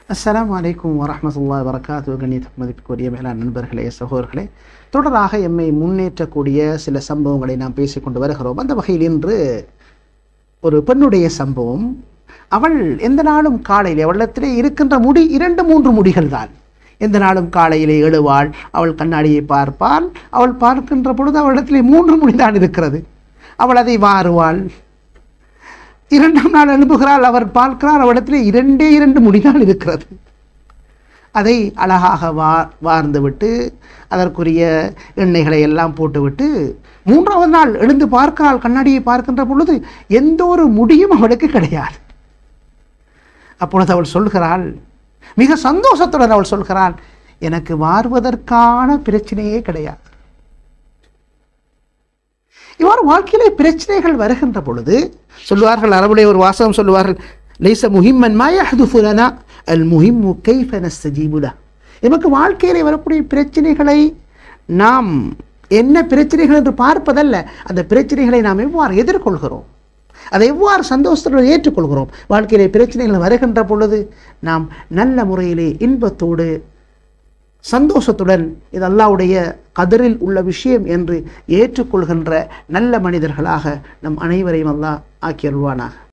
அஸ்ஸலாமு அலைக்கும் வரஹ்மத்துல்லாஹி வரகாத்து கண்ணியத்துக்கு மதிப்புக்குரிய மேலான நண்பர்களே சகோதரர்களே தொடராக எம்மை முன்னேற்றக்கூடிய சில சம்பவங்களை நாம் பேசிக்கொண்டு வருகிறோம் அந்த வகையில் இன்று ஒரு பெண்ணுடைய சம்பவம் அவள் எந்த நாளும் காலையில் அவளிடத்திலே இருக்கின்ற முடி இரண்டு மூன்று முடிகள் தான் எந்த நாளும் காலையிலே எழுவாள் அவள் கண்ணாடியை பார்ப்பாள் அவள் பார்க்கின்ற பொழுது அவளிடத்திலே மூன்று முடிதான் இருக்கிறது அவள் அதை வாருவாள் இரண்டாம் நாள் அனுப்புகிறாள் அவர் பார்க்கிறார் அவரிடத்திலே இரண்டே இரண்டு முடிதான் இருக்கிறது அதை அழகாக வா வார்ந்து விட்டு அதற்குரிய எண்ணெய்களை எல்லாம் போட்டுவிட்டு மூன்றாவது நாள் எழுந்து பார்க்கிறாள் கண்ணாடியை பார்க்கின்ற பொழுது எந்த ஒரு முடியும் அவளுக்கு கிடையாது அப்பொழுது அவள் சொல்கிறாள் மிக சந்தோஷத்துடன் அவள் சொல்கிறாள் எனக்கு வாருவதற்கான பிரச்சனையே கிடையாது இவ்வாறு வாழ்க்கையிலே பிரச்சனைகள் வருகின்ற பொழுது சொல்லுவார்கள் அரபுடைய ஒரு வாசகம் சொல்லுவார்கள் லைச முஹிம்மன் மாயஹதுஃபுலனா அல் முஹிம்மு கைஃப நஸ்தஜீபுலா எமக்கு வாழ்க்கையிலே வரக்கூடிய பிரச்சனைகளை நாம் என்ன பிரச்சனைகள் என்று பார்ப்பதல்ல அந்த பிரச்சனைகளை நாம் எவ்வாறு எதிர்கொள்கிறோம் அதை எவ்வாறு சந்தோஷத்துடன் ஏற்றுக்கொள்கிறோம் வாழ்க்கையிலே பிரச்சனைகள் வருகின்ற பொழுது நாம் நல்ல முறையிலே இன்பத்தோடு சந்தோஷத்துடன் இது அல்லாவுடைய கதரில் உள்ள விஷயம் என்று ஏற்றுக்கொள்கின்ற நல்ல மனிதர்களாக நம் அனைவரையும் அல்லாஹ் ஆக்கியருள்வானாக